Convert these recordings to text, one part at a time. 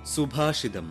സുഭാഷിതം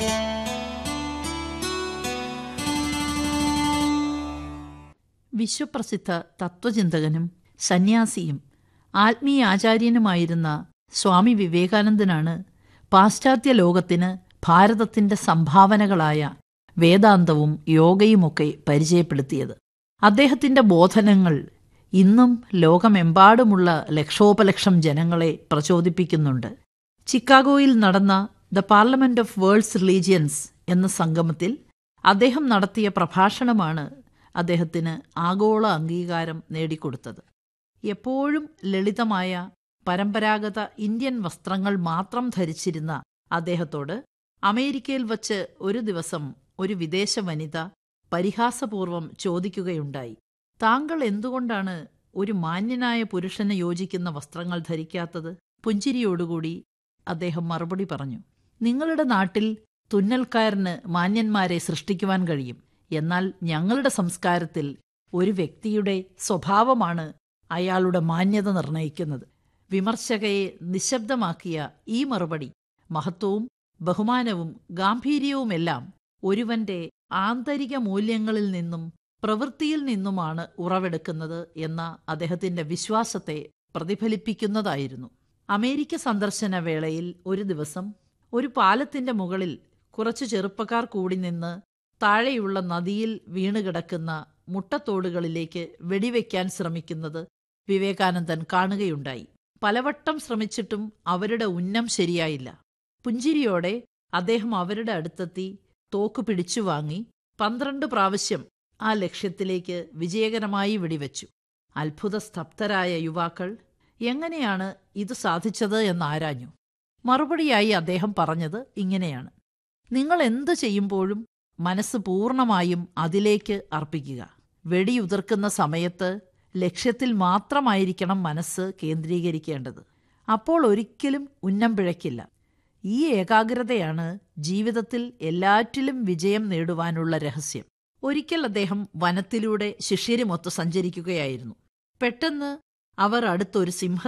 വിശ്വപ്രസിദ്ധ തത്വചിന്തകനും സന്യാസിയും ആത്മീയ ആചാര്യനുമായിരുന്ന സ്വാമി വിവേകാനന്ദനാണ് പാശ്ചാത്യ ലോകത്തിന് ഭാരതത്തിന്റെ സംഭാവനകളായ വേദാന്തവും യോഗയുമൊക്കെ പരിചയപ്പെടുത്തിയത് അദ്ദേഹത്തിന്റെ ബോധനങ്ങൾ ഇന്നും ലോകമെമ്പാടുമുള്ള ലക്ഷോപലക്ഷം ജനങ്ങളെ പ്രചോദിപ്പിക്കുന്നുണ്ട് ചിക്കാഗോയിൽ നടന്ന the parliament of world's religions എന്ന സംഗമത്തിൽ അദ്ദേഹം നടത്തിയ പ്രഭാഷണമാണ് അദ്ദേഹത്തിന് ആഗോള അംഗീകാരം നേടിക്കൊടുത്തത് എപ്പോഴും ലളിതമായ പരമ്പരാഗത ഇന്ത്യൻ വസ്ത്രങ്ങൾ മാത്രം ധരിച്ചിരുന്ന അദ്ദേഹത്തോട് അമേരിക്കയിൽ വച്ച് ഒരു ദിവസം ഒരു വിദേശ വനിത പരിഹാസപൂർവം ചോദിക്കുകയുണ്ടായി താങ്കൾ എന്തുകൊണ്ടാണ് ഒരു മാന്യനായ പുരുഷന് യോജിക്കുന്ന വസ്ത്രങ്ങൾ ധരിക്കാത്തത് പുഞ്ചിരിയോടുകൂടി അദ്ദേഹം മറുപടി പറഞ്ഞു നിങ്ങളുടെ നാട്ടിൽ തുന്നൽക്കാരന് മാന്യന്മാരെ സൃഷ്ടിക്കുവാൻ കഴിയും എന്നാൽ ഞങ്ങളുടെ സംസ്കാരത്തിൽ ഒരു വ്യക്തിയുടെ സ്വഭാവമാണ് അയാളുടെ മാന്യത നിർണയിക്കുന്നത് വിമർശകയെ നിശബ്ദമാക്കിയ ഈ മറുപടി മഹത്വവും ബഹുമാനവും ഗാംഭീര്യവുമെല്ലാം ഒരുവന്റെ ആന്തരിക മൂല്യങ്ങളിൽ നിന്നും പ്രവൃത്തിയിൽ നിന്നുമാണ് ഉറവെടുക്കുന്നത് എന്ന അദ്ദേഹത്തിന്റെ വിശ്വാസത്തെ പ്രതിഫലിപ്പിക്കുന്നതായിരുന്നു അമേരിക്ക സന്ദർശന വേളയിൽ ഒരു ദിവസം ഒരു പാലത്തിന്റെ മുകളിൽ കുറച്ചു ചെറുപ്പക്കാർ കൂടി നിന്ന് താഴെയുള്ള നദിയിൽ വീണുകിടക്കുന്ന മുട്ടത്തോടുകളിലേക്ക് വെടിവെക്കാൻ ശ്രമിക്കുന്നത് വിവേകാനന്ദൻ കാണുകയുണ്ടായി പലവട്ടം ശ്രമിച്ചിട്ടും അവരുടെ ഉന്നം ശരിയായില്ല പുഞ്ചിരിയോടെ അദ്ദേഹം അവരുടെ അടുത്തെത്തി തോക്ക് പിടിച്ചു വാങ്ങി പന്ത്രണ്ട് പ്രാവശ്യം ആ ലക്ഷ്യത്തിലേക്ക് വിജയകരമായി വെടിവെച്ചു അത്ഭുത സ്തബ്ധരായ യുവാക്കൾ എങ്ങനെയാണ് ഇത് സാധിച്ചത് എന്നാരാഞ്ഞു മറുപടിയായി അദ്ദേഹം പറഞ്ഞത് ഇങ്ങനെയാണ് നിങ്ങൾ എന്തു ചെയ്യുമ്പോഴും മനസ്സ് പൂർണ്ണമായും അതിലേക്ക് അർപ്പിക്കുക വെടിയുതിർക്കുന്ന സമയത്ത് ലക്ഷ്യത്തിൽ മാത്രമായിരിക്കണം മനസ്സ് കേന്ദ്രീകരിക്കേണ്ടത് അപ്പോൾ ഒരിക്കലും ഉന്നം പിഴയ്ക്കില്ല ഈ ഏകാഗ്രതയാണ് ജീവിതത്തിൽ എല്ലാറ്റിലും വിജയം നേടുവാനുള്ള രഹസ്യം ഒരിക്കൽ അദ്ദേഹം വനത്തിലൂടെ ശിഷ്യരുമൊത്ത് സഞ്ചരിക്കുകയായിരുന്നു പെട്ടെന്ന് അവർ അടുത്തൊരു സിംഹ